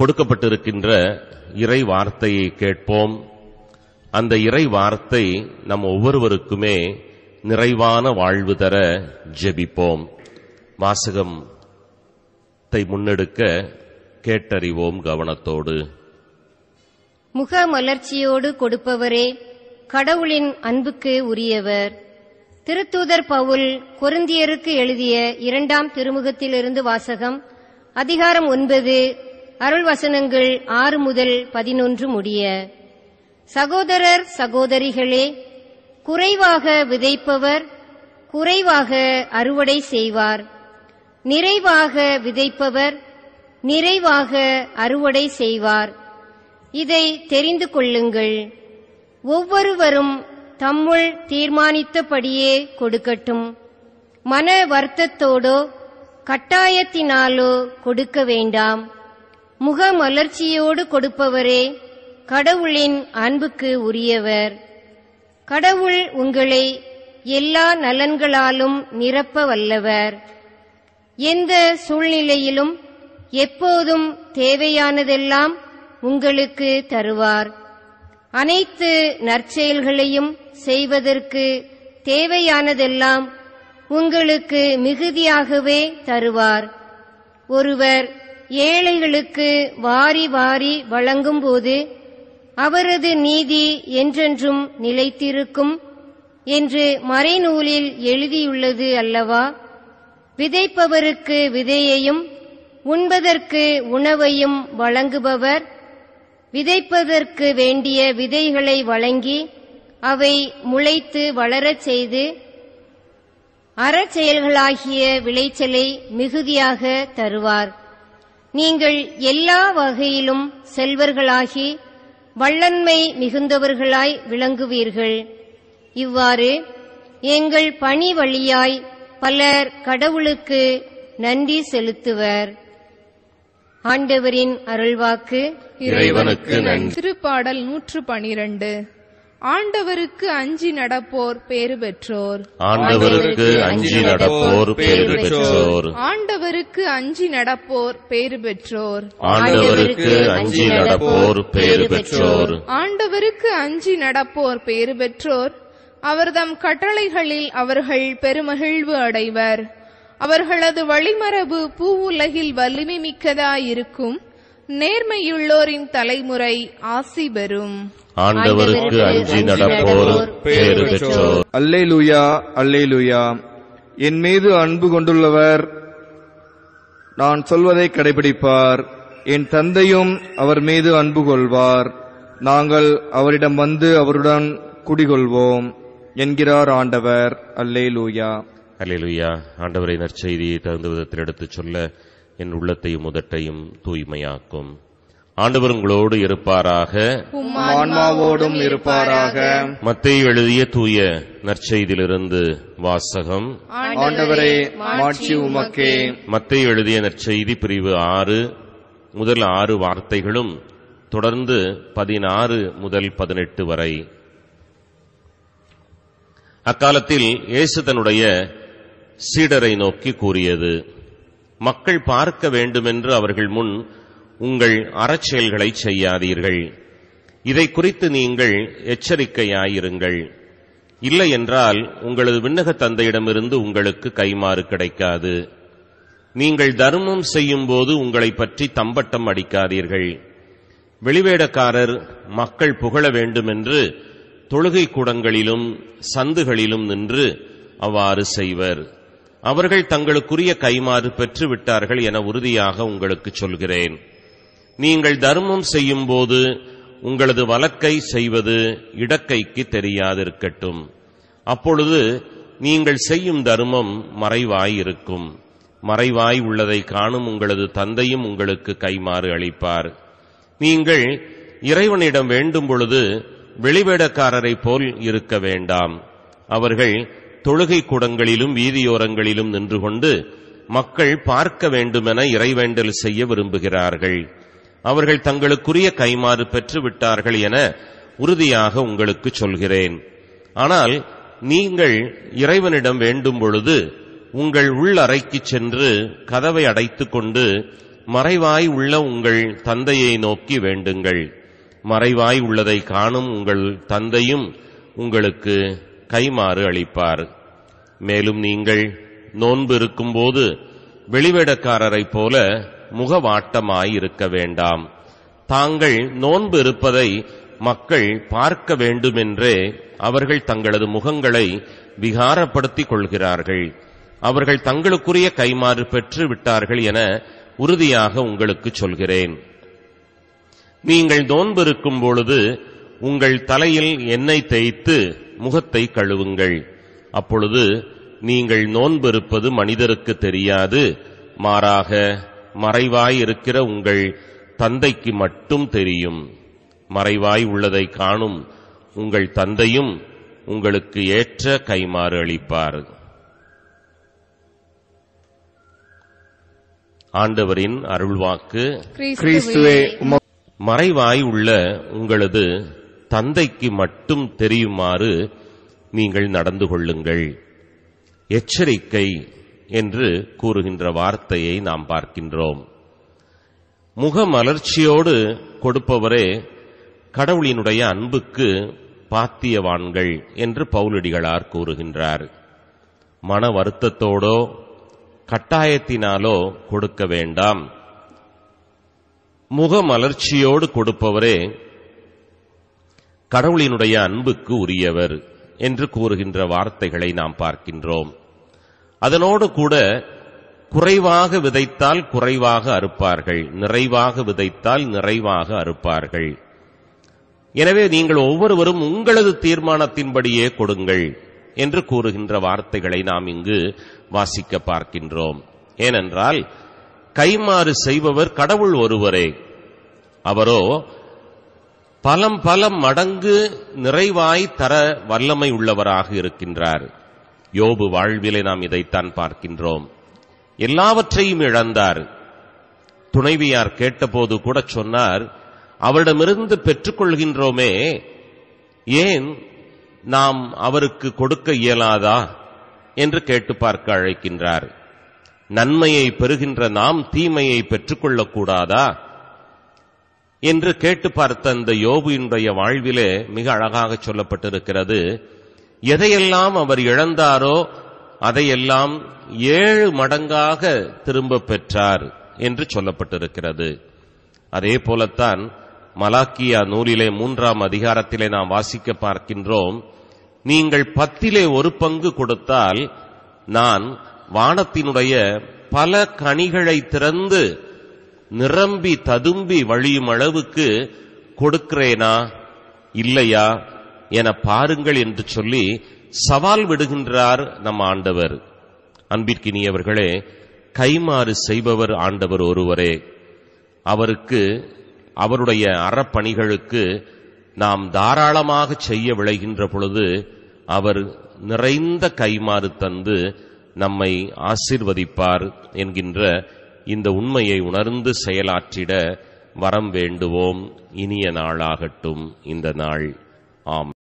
கொடுக்கப்பட்டிருக்கின்ற இறை வார்த்தையை கேட்போம் அந்த இறை வார்த்தை நம் ஒவ்வொருவருக்குமே நிறைவான வாழ்வு தர ஜெபிப்போம் வாசகத்தை முன்னெடுக்க கேட்டறிவோம் கவனத்தோடு முகமலர்ச்சியோடு கொடுப்பவரே கடவுளின் அன்புக்கு உரியவர் திருத்தூதர் பவுல் கொருந்தியருக்கு எழுதிய இரண்டாம் திருமுகத்திலிருந்து வாசகம் அதிகாரம் ஒன்பது அருள் வசனங்கள் ஆறு முதல் பதினொன்று முடிய சகோதரர் சகோதரிகளே குறைவாக விதைப்பவர் குறைவாக அறுவடை செய்வார் நிறைவாக விதைப்பவர் நிறைவாக அறுவடை செய்வார் இதை தெரிந்து கொள்ளுங்கள் ஒவ்வொருவரும் தம்முள் தீர்மானித்தபடியே கொடுக்கட்டும் மன வருத்தத்தோடோ கட்டாயத்தினாலோ கொடுக்க வேண்டாம் முகமலர்ச்சியோடு கொடுப்பவரே கடவுளின் அன்புக்கு உரியவர் கடவுள் உங்களை எல்லா நலன்களாலும் நிரப்ப வல்லவர் எந்த சூழ்நிலையிலும் எப்போதும் தேவையானதெல்லாம் உங்களுக்கு தருவார் அனைத்து நற்செயல்களையும் செய்வதற்கு தேவையானதெல்லாம் உங்களுக்கு மிகுதியாகவே தருவார் ஒருவர் ஏழைகளுக்கு வாரி வாரி வழங்கும்போது அவரது நீதி என்றென்றும் நிலைத்திருக்கும் என்று மறைநூலில் எழுதியுள்ளது அல்லவா விதைப்பவருக்கு விதையையும் உண்பதற்கு உணவையும் வழங்குபவர் விதைப்பதற்கு வேண்டிய விதைகளை வழங்கி அவை முளைத்து வளரச் செய்து அறச்செயல்களாகிய விளைச்சலை மிகுதியாக தருவார் நீங்கள் எல்லா வகையிலும் செல்வர்களாகி வள்ளன்மை மிகுந்தவர்களாய் விளங்குவீர்கள் இவ்வாறு எங்கள் பணி வழியாய் பலர் கடவுளுக்கு நன்றி செலுத்துவர் ஆண்டவரின் அருள்வாக்கு இறைவனுக்கு நன்றி திருப்பாடல் நூற்று பனிரண்டு ஆண்டவருக்கு அஞ்சி நடப்போர் பேறு பெற்றோர் ஆண்டவருக்கு அஞ்சி நடப்போர் பேறு பெற்றோர் ஆண்டவருக்கு அஞ்சி நடப்போர் பேறு பெற்றோர் ஆண்டவருக்கு அஞ்சி நடப்போர் பேறு பெற்றோர் ஆண்டவருக்கு அஞ்சி நடப்போர் பேறு பெற்றோர் அவர்தம் கட்டளைகளில் அவர்கள் பெருமகிழ்வு அடைவர் அவர்களது வழிமரபு பூவுலகில் வலிமை மிக்கதாயிருக்கும் நேர்மையுள்ளோரின் தலைமுறை ஆசி பெறும் ஆண்டவருக்கு அஞ்சி நடப்போர் பேறு பெற்றோர் அல்லேலூயா அல்லேலூயா என் மீது அன்பு கொண்டுள்ளவர் நான் சொல்வதை கடைபிடிப்பார் என் தந்தையும் அவர் மீது அன்பு கொள்வார் நாங்கள் அவரிடம் வந்து அவருடன் குடிகொள்வோம் என்கிறார் ஆண்டவர் அல்லேலூயா அல்லேலூயா ஆண்டவரை நற்செய்தியை தகுந்த விதத்தில் எடுத்துச் சொல்ல என் உள்ளத்தையும் முதட்டையும் தூய்மையாக்கும் ஆண்டவர் உங்களோடு இருப்பாராக ஆன்மாவோடும் இருப்பாராக மத்தேயு எழுதிய தூய நற்செய்தியிலிருந்து வாசகம் ஆண்டவரே மாட்சி உமக்கே மத்தேயு எழுதிய நற்செய்தி பிரிவு ஆறு முதல் ஆறு வார்த்தைகளும் தொடர்ந்து பதினாறு முதல் பதினெட்டு வரை அக்காலத்தில் இயேசு தன்னுடைய சீடரை நோக்கி கூறியது மக்கள் பார்க்க வேண்டுமென்று அவர்கள் முன் உங்கள் அறச்செயல்களை செய்யாதீர்கள் இதை குறித்து நீங்கள் எச்சரிக்கையாயிருங்கள் இல்லை என்றால் உங்களது விண்ணக தந்தையிடமிருந்து உங்களுக்கு கைமாறு கிடைக்காது நீங்கள் தர்மம் செய்யும்போது உங்களை பற்றி தம்பட்டம் அடிக்காதீர்கள் வெளிவேடக்காரர் மக்கள் புகழ வேண்டுமென்று தொழுகை கூடங்களிலும் சந்துகளிலும் நின்று அவ்வாறு செய்வர் அவர்கள் தங்களுக்குரிய கைமாறு பெற்று விட்டார்கள் என உறுதியாக உங்களுக்கு சொல்கிறேன் நீங்கள் தர்மம் செய்யும்போது உங்களது வலக்கை செய்வது இடக்கைக்கு தெரியாதிருக்கட்டும் அப்பொழுது நீங்கள் செய்யும் தர்மம் மறைவாய் இருக்கும் மறைவாய் உள்ளதை காணும் உங்களது தந்தையும் உங்களுக்கு கைமாறு அளிப்பார் நீங்கள் இறைவனிடம் வேண்டும் பொழுது வெளிவேடக்காரரைப் போல் இருக்க வேண்டாம் அவர்கள் தொழுகை கூடங்களிலும் வீதியோரங்களிலும் நின்று கொண்டு மக்கள் பார்க்க வேண்டுமென இறைவேண்டல் செய்ய விரும்புகிறார்கள் அவர்கள் தங்களுக்குரிய கைமாறு பெற்று விட்டார்கள் என உறுதியாக உங்களுக்கு சொல்கிறேன் ஆனால் நீங்கள் இறைவனிடம் வேண்டும் பொழுது உங்கள் உள் அறைக்குச் சென்று கதவை அடைத்துக் கொண்டு மறைவாய் உள்ள உங்கள் தந்தையை நோக்கி வேண்டுங்கள் மறைவாய் உள்ளதை காணும் உங்கள் தந்தையும் உங்களுக்கு கைமாறு அளிப்பார் மேலும் நீங்கள் நோன்பு இருக்கும்போது வெளிவேடக்காரரைப் போல முகவாட்டமாய் இருக்க வேண்டாம் தாங்கள் நோன்பு இருப்பதை மக்கள் பார்க்க வேண்டுமென்றே அவர்கள் தங்களது முகங்களை விகாரப்படுத்திக் கொள்கிறார்கள் அவர்கள் தங்களுக்குரிய கைமாறு பெற்று விட்டார்கள் என உறுதியாக உங்களுக்கு சொல்கிறேன் நீங்கள் நோன்பு இருக்கும் பொழுது உங்கள் தலையில் எண்ணெய் தேய்த்து முகத்தை கழுவுங்கள் அப்பொழுது நீங்கள் நோன்பு இருப்பது மனிதருக்கு தெரியாது மாறாக மறைவாய் இருக்கிற உங்கள் தந்தைக்கு மட்டும் தெரியும் மறைவாய் உள்ளதை காணும் உங்கள் தந்தையும் உங்களுக்கு ஏற்ற கைமாறு அளிப்பார் ஆண்டவரின் அருள்வாக்கு கிறிஸ்துவே உம மறைவாய் உள்ள உங்களது தந்தைக்கு மட்டும் தெரியுமாறு நீங்கள் நடந்து கொள்ளுங்கள் எச்சரிக்கை என்று கூறுகின்ற வார்த்தையை நாம் பார்க்கின்றோம் முகமலர்ச்சியோடு கொடுப்பவரே கடவுளினுடைய அன்புக்கு பாத்தியவான்கள் என்று பவுலடிகளார் கூறுகின்றார் மன வருத்தத்தோடோ கட்டாயத்தினாலோ கொடுக்க வேண்டாம் முகமலர்ச்சியோடு கொடுப்பவரே கடவுளினுடைய அன்புக்கு உரியவர் என்று கூறுகின்ற வார்த்தைகளை நாம் பார்க்கின்றோம் அதனோடு கூட குறைவாக விதைத்தால் குறைவாக அறுப்பார்கள் நிறைவாக விதைத்தால் நிறைவாக அறுப்பார்கள் எனவே நீங்கள் ஒவ்வொருவரும் உங்களது தீர்மானத்தின்படியே கொடுங்கள் என்று கூறுகின்ற வார்த்தைகளை நாம் இங்கு வாசிக்க பார்க்கின்றோம் ஏனென்றால் கைமாறு செய்பவர் கடவுள் ஒருவரே அவரோ பலம் பல மடங்கு நிறைவாய் தர வல்லமை உள்ளவராக இருக்கின்றார் யோபு வாழ்விலே நாம் இதைத்தான் பார்க்கின்றோம் எல்லாவற்றையும் இழந்தார் துணைவியார் கேட்டபோது கூட சொன்னார் அவரிடமிருந்து பெற்றுக்கொள்கின்றோமே ஏன் நாம் அவருக்கு கொடுக்க இயலாதா என்று கேட்டு பார்க்க அழைக்கின்றார் நன்மையை பெறுகின்ற நாம் தீமையை பெற்றுக்கொள்ளக்கூடாதா என்று கேட்டு பார்த்த அந்த யோபுவினுடைய வாழ்விலே மிக அழகாக சொல்லப்பட்டிருக்கிறது எதையெல்லாம் அவர் இழந்தாரோ அதையெல்லாம் ஏழு மடங்காக திரும்ப பெற்றார் என்று சொல்லப்பட்டிருக்கிறது அதே போலத்தான் மலாக்கியா நூலிலே மூன்றாம் அதிகாரத்திலே நாம் வாசிக்க பார்க்கின்றோம் நீங்கள் பத்திலே ஒரு பங்கு கொடுத்தால் நான் வானத்தினுடைய பல கனிகளை திறந்து நிரம்பி ததும்பி வழியும் அளவுக்கு கொடுக்கிறேனா இல்லையா என பாருங்கள் என்று சொல்லி சவால் விடுகின்றார் நம் ஆண்டவர் அன்பிற்கினியவர்களே கைமாறு செய்பவர் ஆண்டவர் ஒருவரே அவருக்கு அவருடைய அறப்பணிகளுக்கு நாம் தாராளமாக செய்ய விளைகின்ற பொழுது அவர் நிறைந்த கைமாறு தந்து நம்மை ஆசிர்வதிப்பார் என்கின்ற இந்த உண்மையை உணர்ந்து செயலாற்றிட வரம் வேண்டுவோம் இனிய நாளாகட்டும் இந்த நாள் ஆம்